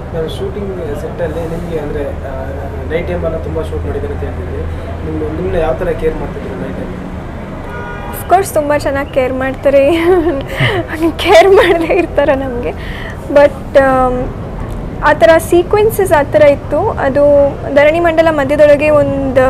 ನಾವು ಶೂಟಿಂಗ್ ಸೆಟ್ಟಲ್ಲಿ ನಿಮಗೆ ಅಂದರೆ ನೈಟ್ ಟೈಮೆಲ್ಲ ತುಂಬ ಶೂಟ್ ಮಾಡಿದ್ದಾರೆ ಅಂತ ಹೇಳ್ತಿದ್ರಿ ನಿಮ್ಮ ನಿಮ್ಮನ್ನ ಯಾವ ಥರ ಕೇರ್ ಮಾಡ್ತಿದ್ರು ನೈಟ್ ಟೈಮ್ ಅಫ್ಕೋರ್ಸ್ ತುಂಬ ಚೆನ್ನಾಗಿ ಕೇರ್ ಮಾಡ್ತಾರೆ ಕೇರ್ ಮಾಡದೇ ಇರ್ತಾರೆ ನಮಗೆ ಬಟ್ ಆ ಥರ ಸೀಕ್ವೆನ್ಸಸ್ ಆ ಥರ ಇತ್ತು ಅದು ಧರಣಿ ಮಂಡಲ ಮಧ್ಯದೊಳಗೆ ಒಂದು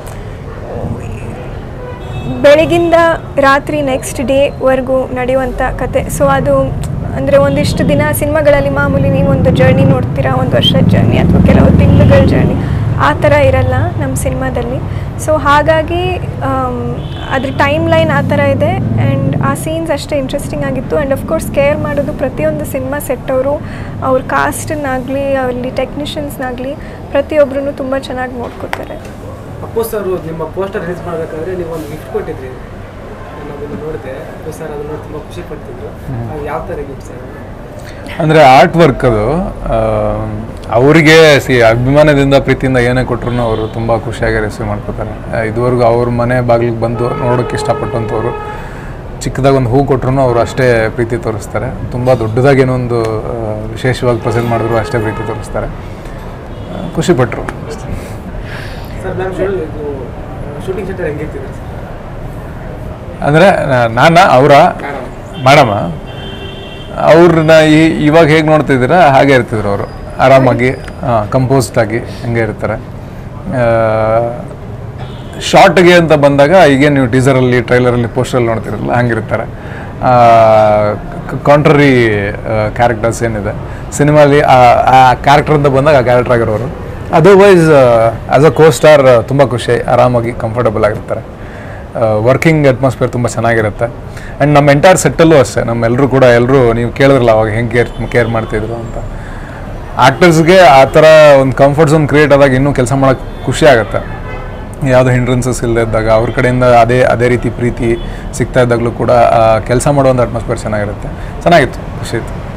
ಬೆಳಗಿಂದ ರಾತ್ರಿ ನೆಕ್ಸ್ಟ್ ಡೇವರೆಗೂ ನಡೆಯುವಂಥ ಕತೆ ಸೊ ಅದು ಅಂದರೆ ಒಂದಿಷ್ಟು ದಿನ ಸಿನಿಮಾಗಳಲ್ಲಿ ಮಾಮೂಲಿ ನೀವು ಒಂದು ಜರ್ನಿ ನೋಡ್ತೀರಾ ಒಂದು ವರ್ಷದ ಜರ್ನಿ ಅಥವಾ ಕೆಲವು ತಿಂಗಳುಗಳ ಜರ್ನಿ ಆ ಥರ ಇರಲ್ಲ ನಮ್ಮ ಸಿನಿಮಾದಲ್ಲಿ ಸೊ ಹಾಗಾಗಿ ಆಮ್, ಅದ್ರ ಟೈಮ್ ಲೈನ್ ಆ ಥರ ಇದೆ ಆ್ಯಂಡ್ ಆ ಸೀನ್ಸ್ ಅಷ್ಟೇ ಇಂಟ್ರೆಸ್ಟಿಂಗ್ ಆಗಿತ್ತು ಆ್ಯಂಡ್ ಅಫ್ಕೋರ್ಸ್ ಕೇರ್ ಮಾಡೋದು ಪ್ರತಿಯೊಂದು ಸಿನಿಮಾ ಸೆಟ್ ಅವರು ಅವ್ರ ಕಾಸ್ಟನ್ನಾಗಲಿ ಅಲ್ಲಿ ಟೆಕ್ನಿಷಿಯನ್ಸ್ನಾಗಲಿ ಪ್ರತಿಯೊಬ್ಬರೂ ತುಂಬ ಚೆನ್ನಾಗಿ ನೋಡ್ಕೋತಾರೆ ಅಪ್ಪು ಸರ್ ನಿಮ್ಮ ಪೋಸ್ಟರ್ ರಿಲೀಸ್ ಮಾಡಬೇಕಾದ್ರೆ ನೀವು ಒಂದು ಗಿಫ್ಟ್ ಕೊಟ್ಟಿದ್ರಿ ನಾನು ಅದನ್ನು ನೋಡಿದೆ ಅಪ್ಪು ಸರ್ ಅದನ್ನು ನೋಡಿ ತುಂಬ ಖುಷಿ ಪಡ್ತಿದ್ರು ಅದು ಯಾವ ಥರ ಗಿಫ್ಟ್ ಸರ್ ಅಂದರೆ ಆರ್ಟ್ ವರ್ಕ್ ಅದು ಆ, ಅವರಿಗೆ ಸಿ ಅಭಿಮಾನದಿಂದ ಪ್ರೀತಿಯಿಂದ ಏನೇ ಕೊಟ್ಟರು ಅವರು ತುಂಬ ಖುಷಿಯಾಗಿ ರಿಸೀವ್ ಮಾಡ್ಕೋತಾರೆ ಆ, ಇದುವರೆಗೂ ಅವ್ರ ಮನೆ ಬಾಗಿಲಿಗೆ ಬಂದು ನೋಡೋಕ್ಕೆ ಇಷ್ಟಪಟ್ಟಂಥವ್ರು ಚಿಕ್ಕದಾಗ ಒಂದು ಹೂ ಕೊಟ್ಟರು ಅವರು ಅಷ್ಟೇ ಪ್ರೀತಿ ತೋರಿಸ್ತಾರೆ ತುಂಬ ದೊಡ್ಡದಾಗಿ ಏನೋ ಒಂದು ಆ, ವಿಶೇಷವಾಗಿ ಪ್ರೆಸೆಂಟ್ ಮಾಡಿದ್ರು ಅಷ್ಟೇ ಪ್ರೀತಿ ತೋರಿಸ್ತಾರೆ ಆ, ಖುಷಿಪಟ್ಟರು ಸರ್ ಮ್ಯಾಮ್ ಇದು ಶೂಟಿಂಗ್ ಸೆಂಟರ್ ಹೆಂಗಿರ್ತಿದೆ ಸರ್ ಅಂದರೆ ನಾನ ಅವರ ಮೇಡಮ ಅವ್ರನ್ನ ಈ ಇವಾಗ ಹೇಗೆ ನೋಡ್ತಿದ್ದೀರಾ ಹಾಗೆ ಇರ್ತಿದ್ರು ಅವರು ಆರಾಮಾಗಿ ಕಂಪೋಸ್ಡ್ ಆಗಿ ಹಂಗೆ ಇರ್ತಾರೆ ಶಾರ್ಟ್ಗೆ ಅಂತ ಬಂದಾಗ ಈಗ ನೀವು ಟೀಸರಲ್ಲಿ ಟ್ರೈಲರಲ್ಲಿ ಪೋಸ್ಟರಲ್ಲಿ ನೋಡ್ತಿರಲ್ಲ ಹಂಗಿರ್ತಾರೆ ಕಾಂಟ್ರರಿ ಕ್ಯಾರೆಕ್ಟರ್ಸ್ ಏನಿದೆ ಸಿನಿಮಾಲಿ ಆ ಕ್ಯಾರೆಕ್ಟರ್ ಅಂತ ಬಂದಾಗ ಆ ಕ್ಯಾರೆಕ್ಟರ್ ಆಗಿರೋರು otherwise as a co star ತುಂಬ ಖುಷಿ ಆರಾಮಾಗಿ ಕಂಫರ್ಟಬಲ್ ಆಗಿರ್ತಾರೆ ವರ್ಕಿಂಗ್ ಅಟ್ಮಾಸ್ಫಿಯರ್ ತುಂಬ ಚೆನ್ನಾಗಿರುತ್ತೆ ಆ್ಯಂಡ್ ನಮ್ಮ ಎಂಟೈರ್ ಸೆಟ್ಟಲ್ಲೂ ಅಷ್ಟೇ ನಮ್ಮೆಲ್ಲರೂ ಕೂಡ ಎಲ್ಲರೂ ನೀವು ಕೇಳಿದ್ರಲ್ಲ ಅವಾಗ ಹೆಂಗೆ ಕೇರ್ ಕೇರ್ ಮಾಡ್ತಿದ್ರು ಅಂತ ಆ್ಯಕ್ಟರ್ಸ್ಗೆ ಆ ಥರ ಒಂದು ಕಂಫರ್ಟ್ ಝೋನ್ ಕ್ರಿಯೇಟ್ ಆದಾಗ ಇನ್ನೂ ಕೆಲಸ ಮಾಡೋಕ್ಕೆ ಖುಷಿ ಆಗುತ್ತೆ ಯಾವುದೋ ಹಿಂಡ್ರೆನ್ಸಸ್ ಇಲ್ಲದೆ ಇದ್ದಾಗ ಅವ್ರ ಕಡೆಯಿಂದ ಅದೇ ಅದೇ ರೀತಿ ಪ್ರೀತಿ ಸಿಗ್ತಾ ಇದ್ದಾಗಲೂ ಕೂಡ ಕೆಲಸ ಮಾಡೋ ಒಂದು ಅಟ್ಮಾಸ್ಫಿಯರ್ ಚೆನ್ನಾಗಿರುತ್ತೆ ಚೆನ್ನಾಗಿತ್ತು ಖುಷಿ ಇತ್ತು